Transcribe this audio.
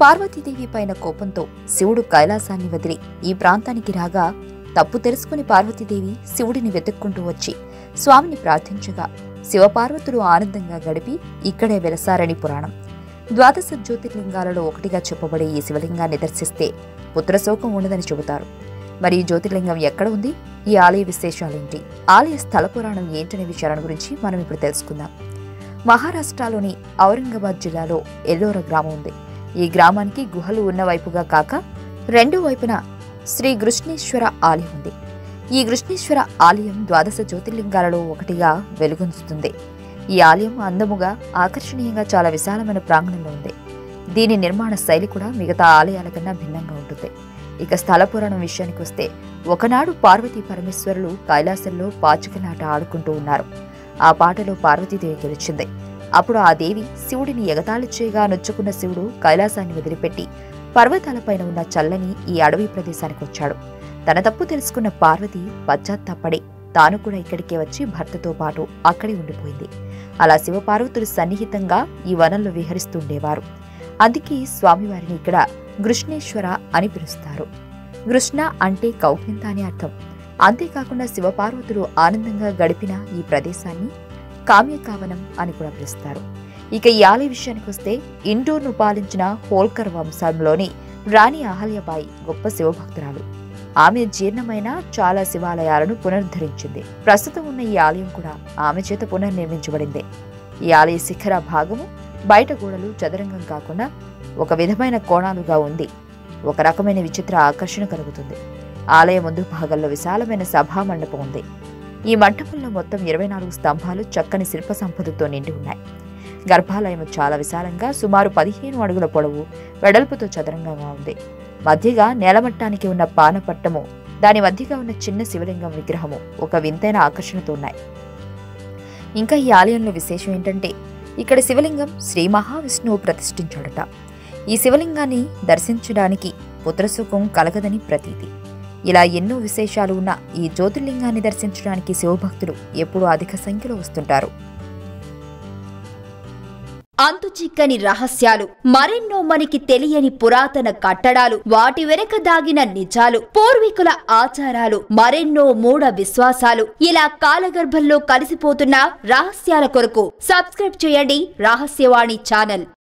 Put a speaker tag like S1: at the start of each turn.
S1: పార్వతీదేవి పైన కోపంతో శివుడు కైలాసాన్ని వదిలి ఈ ప్రాంతానికి రాగా తప్పు తెలుసుకుని పార్వతీదేవి శివుడిని వెతుక్కుంటూ వచ్చి స్వామిని ప్రార్థించగా శివపార్వతులు ఆనందంగా గడిపి ఇక్కడే వెలసారని పురాణం ద్వాదశ జ్యోతిర్లింగాలలో ఒకటిగా చెప్పబడే ఈ శివలింగాన్ని దర్శిస్తే పుత్రశోకం ఉండదని చెబుతారు మరి ఈ జ్యోతిర్లింగం ఎక్కడ ఉంది ఈ ఆలయ విశేషాలేంటి ఆలయ స్థల పురాణం ఏంటనే విషయాల గురించి మనం ఇప్పుడు తెలుసుకుందాం మహారాష్ట్రలోని ఔరంగాబాద్ జిల్లాలో ఎల్లోర గ్రామం ఉంది ఈ గ్రామానికి గుహలు ఉన్న వైపుగా కాక రెండు వైపున శ్రీ కృష్ణేశ్వర ఆలయం ఉంది ఈ కృష్ణేశ్వర ఆలయం ద్వాదశ జ్యోతిర్లింగాలలో ఒకటిగా వెలుగొందుతుంది ఈ ఆలయం అందముగా ఆకర్షణీయంగా చాలా విశాలమైన ప్రాంగణంలో ఉంది దీని నిర్మాణ శైలి కూడా మిగతా ఆలయాల కన్నా భిన్నంగా ఉంటుంది ఇక స్థల పురాణం విషయానికి వస్తే ఒకనాడు పార్వతీ పరమేశ్వరులు కైలాసంలో పాచికలాట ఆడుకుంటూ ఉన్నారు ఆ పాటలో పార్వతీదేవి గెలిచింది అప్పుడు ఆ దేవి శివుడిని ఎగతాళి చేయగా నొచ్చుకున్న శివుడు కైలాసాన్ని వదిలిపెట్టి పర్వతాలపైన ఉన్న చల్లని ఈ అడవి ప్రదేశానికి వచ్చాడు తన తప్పు తెలుసుకున్న పార్వతి పశ్చాత్తాపడి తాను కూడా ఇక్కడికే వచ్చి భర్తతో పాటు అక్కడే ఉండిపోయింది అలా శివపార్వతులు సన్నిహితంగా ఈ వనంలో విహరిస్తుండేవారు అందుకే స్వామివారిని ఇక్కడ కృష్ణేశ్వర అని పిలుస్తారు కృష్ణ అంటే కౌకింత అని అర్థం అంతేకాకుండా శివపార్వతులు ఆనందంగా గడిపిన ఈ ప్రదేశాన్ని కామ్యకావనం అని కూడా పిలుస్తారు ఇక ఈ ఆలయ విషయానికి వస్తే ఇండోర్ను పాలించిన హోల్కర్ వంశంలోని రాణి అహల్యబాయి గొప్ప శివభక్తురాలు ఆమె జీర్ణమైన చాలా శివాలయాలను పునరుద్ధరించింది ప్రస్తుతం ఉన్న ఈ ఆలయం కూడా ఆమె చేత పునర్నిర్మించబడింది ఈ ఆలయ శిఖర భాగము బయట గోడలు చదరంగం కాకుండా ఒక విధమైన కోణాలుగా ఉంది ఒక రకమైన విచిత్ర ఆకర్షణ కలుగుతుంది ఆలయం ముందు భాగంలో విశాలమైన సభా మండపం ఉంది ఈ మంటపంలో మొత్తం ఇరవై నాలుగు స్తంభాలు చక్కని శిల్ప సంపదతో నిండి ఉన్నాయి గర్భాలయం చాలా విశాలంగా సుమారు పదిహేను అడుగుల పొడవు వెడల్పుతో చదరంగంగా ఉంది మధ్యగా నేలమట్టానికి ఉన్న పానపట్టము దాని మధ్యగా ఉన్న చిన్న శివలింగం విగ్రహము ఒక వింతైన ఆకర్షణతో ఉన్నాయి ఇంకా ఈ ఆలయంలో విశేషం ఏంటంటే ఇక్కడ శివలింగం శ్రీ మహావిష్ణువు ప్రతిష్ఠించాడట ఈ శివలింగాన్ని దర్శించడానికి పుత్రసుఖం కలగదని ప్రతీతి ఇలా ఎన్నో విశేషాలు ఉన్న ఈ జ్యోతిర్లింగాన్ని దర్శించడానికి శివభక్తులు ఎప్పుడూ అధిక సంఖ్యలో వస్తుంటారు
S2: అంతుచిక్కని రహస్యాలు మరెన్నో మనకి తెలియని పురాతన కట్టడాలు వాటి వెనక దాగిన నిజాలు పూర్వీకుల ఆచారాలు మరెన్నో మూఢ విశ్వాసాలు ఇలా కాలగర్భంలో కలిసిపోతున్న రహస్యాల కొరకు సబ్స్క్రైబ్ చేయండి రహస్యవాణి ఛానల్